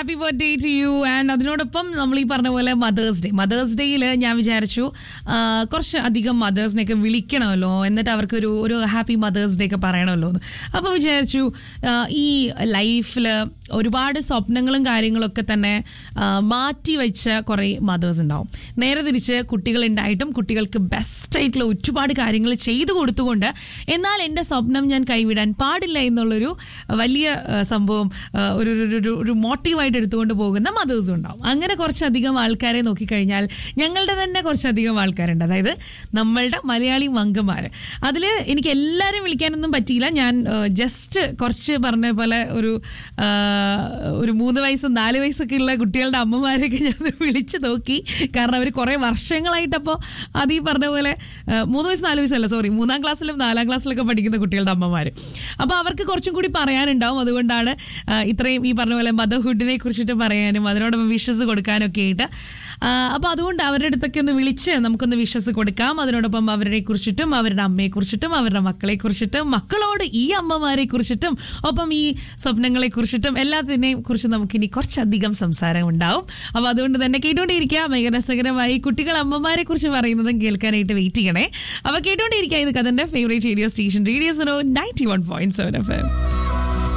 happy birthday to you and അതിനോടൊപ്പം നമ്മൾ ഈ പറഞ്ഞ പോലെ മദേഴ്സ് ഡേ മദേഴ്സ് ഡേയിൽ ഞാൻ വിചാരിച്ചു ആ, കുറച്ച് അധികം മദേഴ്സിനെയൊക്കെ വിളിക്കണമല്ലോ എന്നിട്ട് അവർക്ക് ഒരു ഒരു ഹാപ്പി മദേഴ്സ് ഡേ ഒക്കെ പറയണമല്ലോ എന്ന് അപ്പോൾ വിചാരിച്ചു ആ, ഈ ലൈഫിൽ ഒരുപാട് സ്വപ്നങ്ങളും കാര്യങ്ങളൊക്കെ തന്നെ ആ, മാറ്റി വെച്ച കുറേ മദേഴ്സ് ഉണ്ടാവും നേരെ തിരിച്ച് കുട്ടികളുണ്ടായിട്ടും കുട്ടികൾക്ക് ബെസ്റ്റ് ആയിട്ടുള്ള ഒരുപാട് കാര്യങ്ങൾ ചെയ്തു കൊടുത്തുകൊണ്ട് എന്നാൽ എൻ്റെ സ്വപ്നം ഞാൻ കൈവിടാൻ പാടില്ല എന്നുള്ളൊരു വലിയ ആ, സംഭവം ആ, ഒരു ഒരു- ഒരു- ഒരു- ഒരു മോട്ടീവായിട്ട് എടുത്തുകൊണ്ട് പോകുന്ന മദേഴ്സും ഉണ്ടാവും അങ്ങനെ കുറച്ചധികം ആൾക്കാരെ നോക്കിക്കഴിഞ്ഞാൽ ഞങ്ങളുടെ തന്നെ കുറച്ചധികം ആൾക്കാരുണ്ട് അതായത് നമ്മളുടെ മലയാളി മങ്കന്മാർ അതിൽ എനിക്ക് എല്ലാവരും വിളിക്കാനൊന്നും പറ്റിയില്ല ഞാൻ ജസ്റ്റ് കുറച്ച് പറഞ്ഞ പോലെ ഒരു ആ, ഒരു മൂന്ന് വയസ്സ് നാല് വയസ്സൊക്കെ ഉള്ള കുട്ടികളുടെ അമ്മമാരെയൊക്കെ ഞാൻ വിളിച്ചു നോക്കി കാരണം അവർ കുറേ വർഷങ്ങളായിട്ടപ്പോൾ അത് ഈ പറഞ്ഞ പോലെ ആ, മൂന്ന് വയസ്സ് നാല് വയസ്സല്ല സോറി മൂന്നാം ക്ലാസ്സിലും നാലാം ക്ലാസ്സിലൊക്കെ പഠിക്കുന്ന കുട്ടികളുടെ അമ്മമാർ അപ്പോൾ അവർക്ക് കുറച്ചും കൂടി പറയാനുണ്ടാവും അതുകൊണ്ടാണ് ആ, ഇത്രയും ഈ പറഞ്ഞ പോലെ മദർഹുഡിനെ കുറിച്ചിട്ട് പറയാനും അതിനോടൊപ്പം വിഷസ് കൊടുക്കാനും ഒക്കെ ആയിട്ട് അപ്പോൾ അതുകൊണ്ട് അവരുടെ അടുത്തൊക്കെ ഒന്ന് വിളിച്ച് നമുക്കൊന്ന് വിഷസ് കൊടുക്കാം അതിനോടൊപ്പം അവരെ കുറിച്ചിട്ടും അവരുടെ അമ്മയെ കുറിച്ചിട്ടും അവരുടെ മക്കളെ കുറിച്ചിട്ടും മക്കളോട് ഈ അമ്മമാരെ കുറിച്ചിട്ടും ഒപ്പം ഈ സ്വപ്നങ്ങളെ കുറിച്ചിട്ടും എല്ലാത്തിനെയും കുറിച്ച് നമുക്കിനി കുറച്ചധികം സംസാരം ഉണ്ടാവും അപ്പോൾ അതുകൊണ്ട് തന്നെ കേട്ടുകൊണ്ടിരിക്കുക ഭയങ്കര രസകരമായി കുട്ടികൾ അമ്മമാരെ കുറിച്ച് പറയുന്നതും കേൾക്കാനായിട്ട് വെയിറ്റ് ചെയ്യണേ അപ്പോൾ കേട്ടുകൊണ്ടിരിക്കുക ഇത് കഥന്റെ favourite radio station radio so ninety one point seven F M